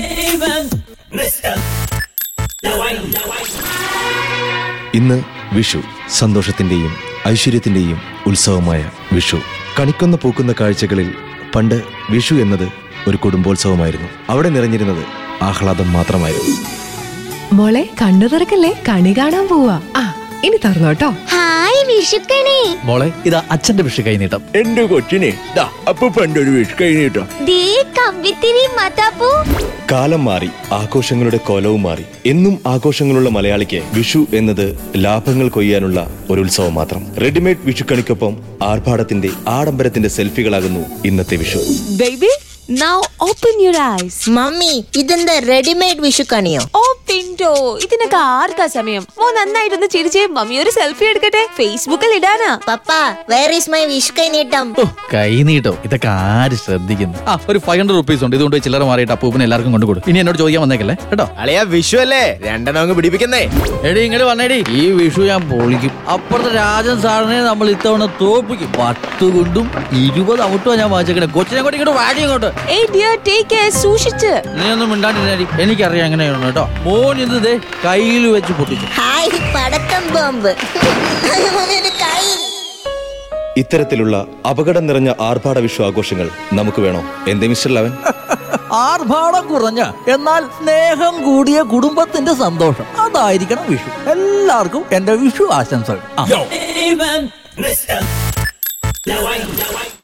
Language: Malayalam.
ഇന്ന് വിഷു സന്തോഷത്തിന്റെയും ഐശ്വര്യത്തിന്റെയും ഉത്സവമായ വിഷു കണിക്കൊന്ന പൂക്കുന്ന കാഴ്ചകളിൽ പണ്ട് വിഷു എന്നത് ഒരു കുടുംബോത്സവമായിരുന്നു അവിടെ നിറഞ്ഞിരുന്നത് ആഹ്ലാദം മാത്രമായിരുന്നു മോളെ കണ്ണു തുറക്കല്ലേ കണി കാണാൻ പോവാ ആ ഇനി തുറന്നോട്ടോ ഹായ് വിഷുക്കണി മോളെ ഇതാ അച്ഛന്റെ വിഷു കൈനീട്ടം എന്റെ കൊച്ചിനെ ദാ അപ്പൂപ്പന്റെ ഒരു വിഷ് കഴിഞ്ഞിട്ടോ ദേ കമ്പിത്തിരി മതാപ്പൂ കാലം മാറി ആഘോഷങ്ങളുടെ കോലവും മാറി എന്നും ആഘോഷങ്ങളുള്ള മലയാളിക്ക് വിഷു എന്നത് ലാഭങ്ങൾ കൊയ്യാനുള്ള ഒരു ഉത്സവം മാത്രം റെഡിമെയ്ഡ് വിഷുക്കണിക്കൊപ്പം ആർഭാടത്തിന്റെ ആഡംബരത്തിന്റെ സെൽഫികളാകുന്നു ഇന്നത്തെ Vishu baby now open your eyes mummy ഇതെന്താ റെഡിമെയ്ഡ് വിഷുക്കണിയോ ഓ പിന്റോ ഇതിനൊക്കെ ആർക്കാ സമയം മോ നന്നായിട്ടൊന്ന് ചിരിച്ചേ മമ്മി ഒരു സെൽഫി എടുക്കട്ടെ ഫേസ്ബുക്കിൽ ഇടാനാ പപ്പ വേർ ഈസ് മൈ വിഷ് കൈനീട്ടം ഓ കൈനീട്ടോ ഇതൊക്കെ ആര് ശ്രദ്ധിക്കുന്നു ആ ഒരു ഫൈവ് ഹൺഡ്രഡ് റുപ്പീസ് ഉണ്ട് ഇതുകൊണ്ട് ചില്ലറ മാറിയിട്ട് അപ്പൂപ്പിന് എല്ലാവർക്കും കൊണ്ടു കൊടുക്കും ഇനി എന്നോട് ചോദിക്കാൻ വന്നേക്കല്ലേ കേട്ടോ അളിയാ വിഷു അല്ലേ രണ്ടെണ്ണം അങ്ങ് പിടിപ്പിക്കുന്നേ എടി ഇങ്ങോട്ട് വന്നേടി ഈ വിഷു ഞാൻ പൊളിക്കും അപ്പുറത്തെ രാജൻ സാറിനെ നമ്മൾ ഇത്തവണ തോപ്പിക്കും പത്ത് കൊണ്ടും ഇരുപത് ഔട്ടോ ഞാൻ വാങ്ങിച്ചേക്കണേ കൊച്ചിനെ കൊണ്ട് ഇങ്ങോട്ട് വാടി ഇങ്ങോട്ട് ഏയ് ഡിയർ ടേക്ക് കെയർ സൂക്ഷിച്ച് നീ ഒന്നും മിണ്ടാണ്ടിരി എനിക്കറിയാം എങ്ങനെയാണ് കേട്ടോ മോൻ ഇത് ദേ കയ്യിൽ വെച്ച് പൊട്ടിച്ചു ഹായ് പടക്കം ബോംബ് മമ്മിയുടെ കൈ ഇത്തരത്തിലുള്ള അപകടം നിറഞ്ഞ ആർഭാട വിഷു ആഘോഷങ്ങൾ നമുക്ക് വേണോ എന്തേ മിസ്റ്റർ ലവൻ ആർഭാടം കുറഞ്ഞ എന്നാൽ സ്നേഹം കൂടിയ കുടുംബത്തിന്റെ സന്തോഷം അതായിരിക്കണം വിഷു എല്ലാവർക്കും എന്റെ വിഷു ആശംസകൾ ആ.